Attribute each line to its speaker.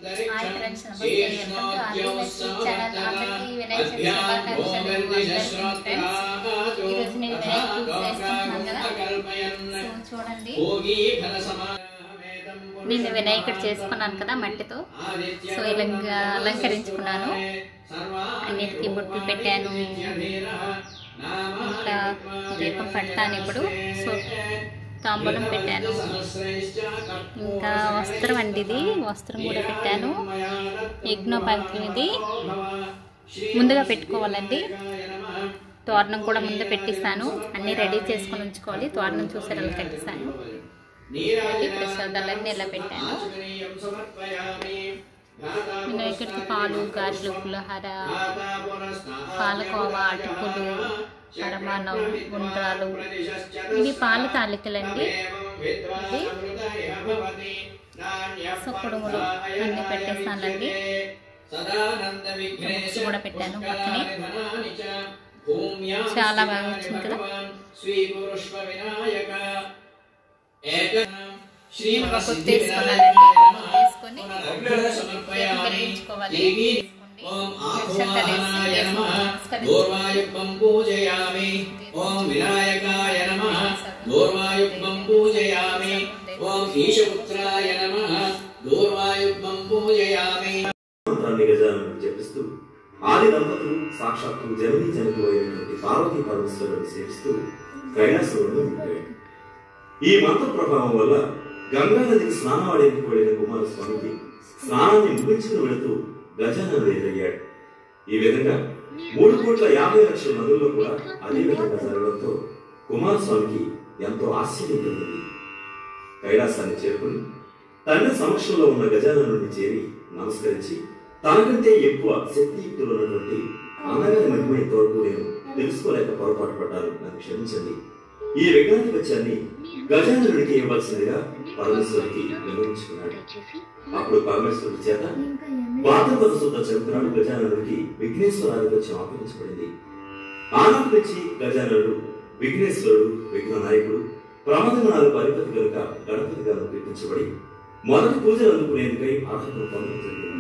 Speaker 1: hi friends నమస్తే welcome to RT Lakshmi channel అందరికీ వినాయక చవితి శుభాకాంక్షలు అందరికీ ఫ్రెండ్స్ ఈరోజు నేను వినాయక పూజ చేస్తున్నాను కదా సో చూడండి నేను వినాయకుడు చేసుకున్నాను కదా మట్టితో సో ఇలా అలంకరించుకున్నాను అన్నిటికీ బొట్లు పెట్టాను ఇంకా దీపం పెడతాను ఇప్పుడు సో తాంబూలం పెట్టాను ఇంకా వస్త్రం అండి ఇది వస్త్రం కూడా పెట్టాను యజ్ఞోపంతం ఇది ముందుగా పెట్టుకోవాలండి తోరణం కూడా ముందు పెట్టిస్తాను అన్నీ రెడీ చేసుకొని ఉంచుకోవాలి తోరణం చూసారు అలా కట్టిస్తాను పెట్టి ప్రసాదాలన్నీ ఇలా పెట్టాను వినాయకుడికి పాలు గారెలు పులిహోర పాలకోవ అటుకులు పరమాన్నం ఉండ్రాలు ఇవి పాల తాలికలండి ఇది సో కుడుములు అన్నీ పెట్టేస్తానండి బుక్స్ కూడా పెట్టాను పక్కనే చాలా బాగా వచ్చింది కదా కొత్త వేసుకున్నానండి వేసుకొని వెలిగించుకోవాలి
Speaker 2: ఓం ఆకుమానాయ నమః దూర్వాయుగ్మం పూజయామి ఓం వినాయకాయ నమః దూర్వాయుగ్మం పూజయామి ఓం ఈశపుత్రాయ నమః దూర్వాయుగ్మం పూజయామి
Speaker 3: మంత్రాన్ని గజాలను జపిస్తూ ఆది దంపతులు సాక్షాత్తు జనని జనకు అయినటువంటి పార్వతీ పరమేశ్వరుని సేవిస్తూ కైలాసంలో ఉండిపోయాడు ఈ మంత్ర ప్రభావం వల్ల గంగా నదికి స్నానవాడేందుకు వెళ్ళిన కుమారస్వామికి స్నానాన్ని ముగించుకుని వెళుతూ గజాననుడు ఎదురయ్యాడు ఈ విధంగా మూడు కోట్ల యాభై లక్షల నదుల్లో కూడా అదే విధంగా జరగడంతో కుమారస్వామికి ఎంతో ఆశ్చర్యం కలిగింది కైలాసాన్ని చేరుకుని తండ్రి సమక్షంలో ఉన్న గజాననుడిని చేరి నమస్కరించి తనకంటే ఎక్కువ శక్తియుక్తులు ఉన్నటువంటి అన్నగారి మహిమ ఇంతవరకు నేను తెలుసుకోలేక పొరపాటు పడ్డాను నన్ను క్షమించండి ఈ విజ్ఞానిపత్యాన్ని గజాననుడికి ఇవ్వాల్సిందిగా పరమేశ్వరుడికి వినియోగించుకున్నాడు అప్పుడు పరమేశ్వరుడి చేత భాద్రపద శుద్ధ చరిత్రాలు గజాననుడికి విఘ్నేశ్వరాధిపత్యం అప్పగించబడింది ఆనాటి నుంచి గజాననుడు విఘ్నేశ్వరుడు విఘ్న నాయకుడు ప్రమదనాలకు అధిపతి కనుక గణపతి గారు కీర్తించబడి మొదటి పూజలు అందుకునేందుకై అర్హతను పొందడం జరిగింది